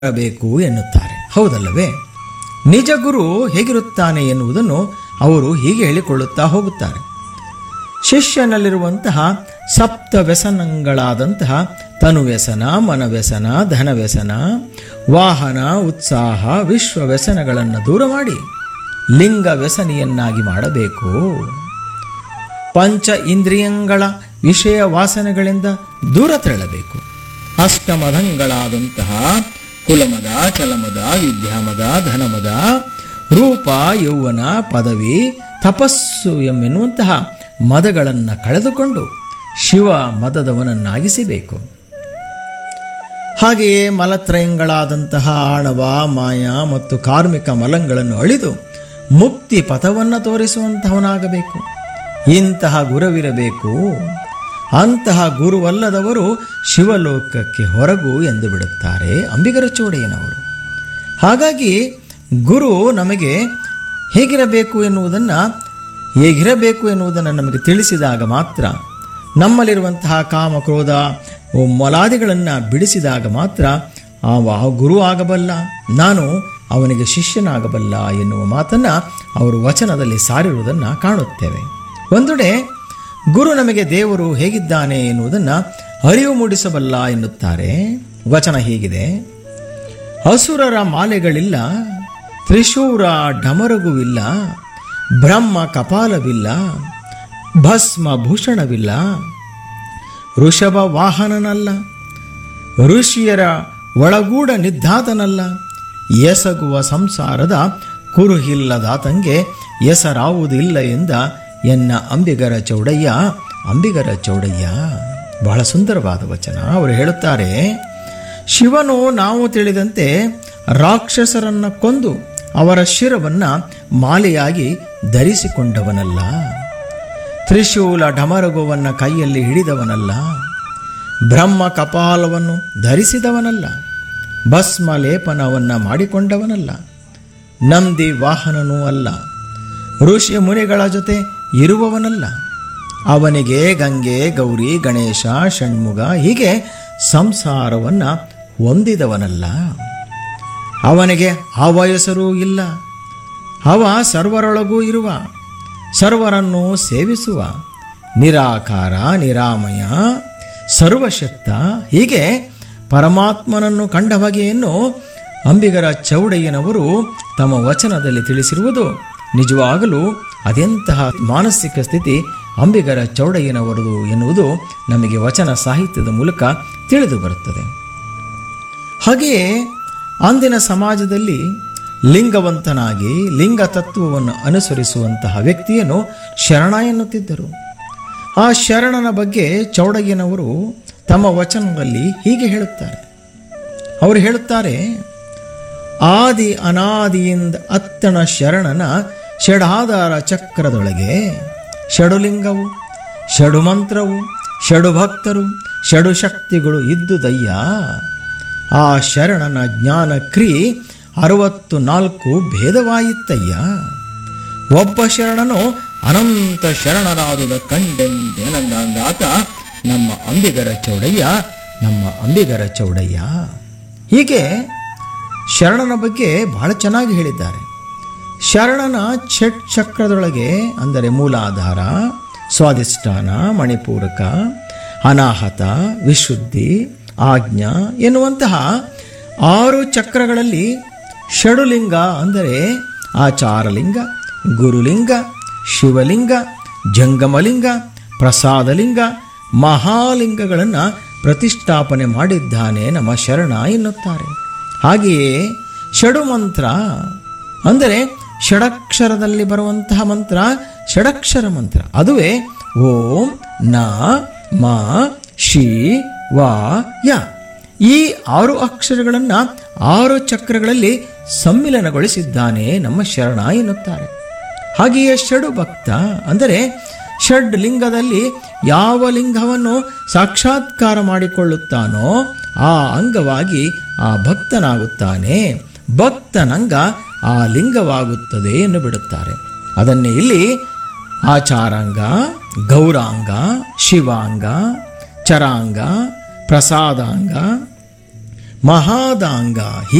ಬೇಕು ಎನ್ನುತ್ತಾರೆ ಹೌದಲ್ಲವೇ ನಿಜ ಗುರು ಹೇಗಿರುತ್ತಾನೆ ಎನ್ನುವುದನ್ನು ಅವರು ಹೀಗೆ ಹೇಳಿಕೊಳ್ಳುತ್ತಾ ಹೋಗುತ್ತಾರೆ ಶಿಷ್ಯನಲ್ಲಿರುವಂತಹ ಸಪ್ತ ವ್ಯಸನಗಳಾದಂತಹ ತನುವ್ಯಸನ ಮನವ್ಯಸನ ಧನವ್ಯಸನ ವಾಹನ ಉತ್ಸಾಹ ವಿಶ್ವ ವ್ಯಸನಗಳನ್ನು ದೂರ ಮಾಡಿ ಲಿಂಗ ವ್ಯಸನಿಯನ್ನಾಗಿ ಮಾಡಬೇಕು ಪಂಚ ಇಂದ್ರಿಯಗಳ ವಿಷಯ ವಾಸನೆಗಳಿಂದ ದೂರ ತೆರಳಬೇಕು ಅಷ್ಟಮದಂಗಳಾದಂತಹ ಕುಲಮದ ಚಲಮದ ವಿದ್ಯಾಮದ ಧನಮದ ರೂಪ ಯೌವನ ಪದವಿ ತಪಸ್ಸು ಎನ್ನುವಂತಹ ಮದಗಳನ್ನು ಕಳೆದುಕೊಂಡು ಶಿವ ಮದದವನನ್ನಾಗಿಸಬೇಕು ಹಾಗೆಯೇ ಮಲತ್ರಯಂಗಳಾದಂತಹ ಆಣವ ಮಾಯ ಮತ್ತು ಕಾರ್ಮಿಕ ಮಲಂಗಳನ್ನು ಅಳಿದು ಮುಕ್ತಿ ಪಥವನ್ನು ತೋರಿಸುವಂತಹವನಾಗಬೇಕು ಇಂತಹ ಗುರುವಿರಬೇಕು ಅಂತಹ ಗುರುವಲ್ಲದವರು ಶಿವಲೋಕಕ್ಕೆ ಹೊರಗು ಎಂದು ಬಿಡುತ್ತಾರೆ ಅಂಬಿಗರ ಚೋಡೆಯನವರು ಹಾಗಾಗಿ ಗುರು ನಮಗೆ ಹೇಗಿರಬೇಕು ಎನ್ನುವುದನ್ನು ಹೇಗಿರಬೇಕು ಎನ್ನುವುದನ್ನು ನಮಗೆ ತಿಳಿಸಿದಾಗ ಮಾತ್ರ ನಮ್ಮಲ್ಲಿರುವಂತಹ ಕಾಮ ಕ್ರೋಧ ಮೊಲಾದಿಗಳನ್ನು ಬಿಡಿಸಿದಾಗ ಮಾತ್ರ ಅವ ಗುರು ಆಗಬಲ್ಲ ನಾನು ಅವನಿಗೆ ಶಿಷ್ಯನಾಗಬಲ್ಲ ಎನ್ನುವ ಮಾತನ್ನು ಅವರು ವಚನದಲ್ಲಿ ಸಾರಿರುವುದನ್ನು ಕಾಣುತ್ತೇವೆ ಒಂದೆಡೆ ಗುರು ನಮಗೆ ದೇವರು ಹೇಗಿದ್ದಾನೆ ಎನ್ನುವುದನ್ನು ಅರಿವು ಮೂಡಿಸಬಲ್ಲ ಎನ್ನುತ್ತಾರೆ ವಚನ ಹೀಗಿದೆ ಹಸುರರ ಮಾಲೆಗಳಿಲ್ಲ ತ್ರಿಶೂರ ಡಮರಗುವಿಲ್ಲ ಬ್ರಹ್ಮ ಕಪಾಲವಿಲ್ಲ ಭಸ್ಮ ಭೂಷಣವಿಲ್ಲ ಋಷಭ ವಾಹನನಲ್ಲ ಋಷಿಯರ ಒಳಗೂಡ ನಿದ್ದಾತನಲ್ಲ ಎಸಗುವ ಸಂಸಾರದ ಕುರುಹಿಲ್ಲದಾತಂಗೆ ಎಸರಾವುದಿಲ್ಲ ಎಂದ ಎನ್ನ ಅಂಬಿಗರ ಚೌಡಯ್ಯ ಅಂಬಿಗರ ಚೌಡಯ್ಯ ಬಹಳ ಸುಂದರವಾದ ವಚನ ಅವರು ಹೇಳುತ್ತಾರೆ ಶಿವನು ನಾವು ತಿಳಿದಂತೆ ರಾಕ್ಷಸರನ್ನ ಕೊಂದು ಅವರ ಶಿರವನ್ನ ಮಾಲೆಯಾಗಿ ಧರಿಸಿಕೊಂಡವನಲ್ಲ ತ್ರಿಶೂಲ ಢಮರಗುವನ್ನ ಕೈಯಲ್ಲಿ ಹಿಡಿದವನಲ್ಲ ಬ್ರಹ್ಮ ಕಪಾಲವನ್ನು ಧರಿಸಿದವನಲ್ಲ ಭಸ್ಮ ಲೇಪನವನ್ನ ಮಾಡಿಕೊಂಡವನಲ್ಲ ನಂದಿ ವಾಹನನೂ ಅಲ್ಲ ಋಷಿ ಮುನಿಗಳ ಜೊತೆ ಇರುವವನಲ್ಲ ಅವನಿಗೆ ಗಂಗೆ ಗೌರಿ ಗಣೇಶ ಷಣ್ಮುಗ ಹೀಗೆ ಸಂಸಾರವನ್ನು ಹೊಂದಿದವನಲ್ಲ ಅವನಿಗೆ ಅವಯಸರೂ ಇಲ್ಲ ಅವ ಸರ್ವರೊಳಗೂ ಇರುವ ಸರ್ವರನ್ನು ಸೇವಿಸುವ ನಿರಾಕಾರ ನಿರಾಮಯ ಸರ್ವಶಕ್ತ ಹೀಗೆ ಪರಮಾತ್ಮನನ್ನು ಕಂಡ ಬಗೆಯನ್ನು ಅಂಬಿಗರ ಚೌಡಯ್ಯನವರು ತಮ್ಮ ವಚನದಲ್ಲಿ ತಿಳಿಸಿರುವುದು ನಿಜವಾಗಲೂ ಅದೆಂತಹ ಮಾನಸಿಕ ಸ್ಥಿತಿ ಅಂಬಿಗರ ಚೌಡಯ್ಯನವರದು ಎನ್ನುವುದು ನಮಗೆ ವಚನ ಸಾಹಿತ್ಯದ ಮೂಲಕ ತಿಳಿದು ಬರುತ್ತದೆ ಹಾಗೆಯೇ ಅಂದಿನ ಸಮಾಜದಲ್ಲಿ ಲಿಂಗವಂತನಾಗಿ ಲಿಂಗ ತತ್ವವನ್ನು ಅನುಸರಿಸುವಂತಹ ವ್ಯಕ್ತಿಯನ್ನು ಶರಣ ಎನ್ನುತ್ತಿದ್ದರು ಆ ಶರಣನ ಬಗ್ಗೆ ಚೌಡಯ್ಯನವರು ತಮ್ಮ ವಚನದಲ್ಲಿ ಹೀಗೆ ಹೇಳುತ್ತಾರೆ ಅವರು ಹೇಳುತ್ತಾರೆ ಆದಿ ಅನಾದಿಯಿಂದ ಅತ್ತಣ ಶರಣನ ಷಡಾಧಾರ ಚಕ್ರದೊಳಗೆ ಷಡುಲಿಂಗವು ಷಡುಮಂತ್ರವು ಷಡುಭಕ್ತರು ಷಡು ಶಕ್ತಿಗಳು ಇದ್ದುದಯ್ಯ ಆ ಶರಣನ ಜ್ಞಾನ ಕ್ರೀ ಅರವತ್ತು ನಾಲ್ಕು ಭೇದವಾಯಿತ್ತಯ್ಯ ಒಬ್ಬ ಶರಣನು ಅನಂತ ಶರಣರಾದುದ ಕಂಡೆಂದಾತ ನಮ್ಮ ಅಂಬಿಗರ ಚೌಡಯ್ಯ ನಮ್ಮ ಅಂಬಿಗರ ಚೌಡಯ್ಯ ಹೀಗೆ ಶರಣನ ಬಗ್ಗೆ ಬಹಳ ಚೆನ್ನಾಗಿ ಹೇಳಿದ್ದಾರೆ ಶರಣನ ಷಟ್ ಚಕ್ರದೊಳಗೆ ಅಂದರೆ ಮೂಲಾಧಾರ ಸ್ವಾಧಿಷ್ಠಾನ ಮಣಿಪೂರಕ ಅನಾಹತ ವಿಶುದ್ಧಿ ಆಜ್ಞಾ ಎನ್ನುವಂತಹ ಆರು ಚಕ್ರಗಳಲ್ಲಿ ಷಡುಲಿಂಗ ಅಂದರೆ ಆಚಾರಲಿಂಗ ಗುರುಲಿಂಗ ಶಿವಲಿಂಗ ಜಂಗಮಲಿಂಗ ಪ್ರಸಾದಲಿಂಗ ಮಹಾಲಿಂಗಗಳನ್ನು ಪ್ರತಿಷ್ಠಾಪನೆ ಮಾಡಿದ್ದಾನೆ ನಮ್ಮ ಶರಣ ಎನ್ನುತ್ತಾರೆ ಹಾಗೆಯೇ ಷಡು ಮಂತ್ರ ಅಂದರೆ ಷಡಕ್ಷರದಲ್ಲಿ ಬರುವಂತಹ ಮಂತ್ರ ಷಡಕ್ಷರ ಮಂತ್ರ ಅದುವೇ ಓಂ ನ ಮ ಶಿ ವ ಯ ಈ ಆರು ಅಕ್ಷರಗಳನ್ನು ಆರು ಚಕ್ರಗಳಲ್ಲಿ ಸಮ್ಮಿಲನಗೊಳಿಸಿದ್ದಾನೆ ನಮ್ಮ ಶರಣ ಎನ್ನುತ್ತಾರೆ ಹಾಗೆಯೇ ಷಡು ಭಕ್ತ ಅಂದರೆ ಷಡ್ ಲಿಂಗದಲ್ಲಿ ಯಾವ ಲಿಂಗವನ್ನು ಸಾಕ್ಷಾತ್ಕಾರ ಮಾಡಿಕೊಳ್ಳುತ್ತಾನೋ ಆ ಅಂಗವಾಗಿ ಆ ಭಕ್ತನಾಗುತ್ತಾನೆ ಭಕ್ತನಂಗ ಆ ಲಿಂಗವಾಗುತ್ತದೆ ಎಂದು ಬಿಡುತ್ತಾರೆ ಅದನ್ನೇ ಇಲ್ಲಿ ಆಚಾರಾಂಗ ಗೌರಾಂಗ ಶಿವಾಂಗ ಚರಾಂಗ ಪ್ರಸಾದಾಂಗ ಮಹಾದಾಂಗ